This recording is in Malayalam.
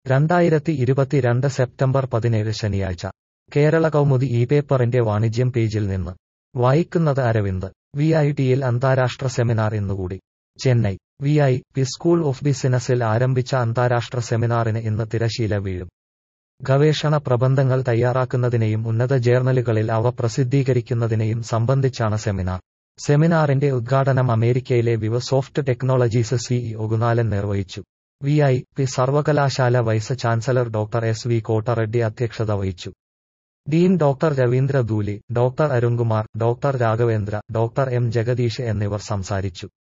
രണ്ടായിരത്തി ഇരുപത്തിരണ്ട് സെപ്റ്റംബർ പതിനേഴ് ശനിയാഴ്ച കേരള കൗമുദി ഈ പേപ്പറിന്റെ വാണിജ്യം പേജിൽ നിന്ന് വായിക്കുന്നത് അരവിന്ദ് വി ഐ ടിയിൽ അന്താരാഷ്ട്ര സെമിനാർ ഇന്നുകൂടി Chennai V I P school of ബിസിനസിൽ ആരംഭിച്ച അന്താരാഷ്ട്ര സെമിനാറിന് ഇന്ന് തിരശീല വീഴും ഗവേഷണ പ്രബന്ധങ്ങൾ തയ്യാറാക്കുന്നതിനെയും ഉന്നത ജേർണലുകളിൽ അവ പ്രസിദ്ധീകരിക്കുന്നതിനെയും സംബന്ധിച്ചാണ് സെമിനാർ സെമിനാറിന്റെ ഉദ്ഘാടനം അമേരിക്കയിലെ വിവ സോഫ്റ്റ് ടെക്നോളജീസ് സിഇഒ ഗുണാലൻ നിർവഹിച്ചു വി ഐ പി സർവകലാശാല vice chancellor doctor S V Kottareddy അധ്യക്ഷത വഹിച്ചു dean doctor Ravindra Dhuli doctor Arunkumar doctor Raghavendra doctor M Jagadeesh എന്നിവർ സംസാരിച്ചു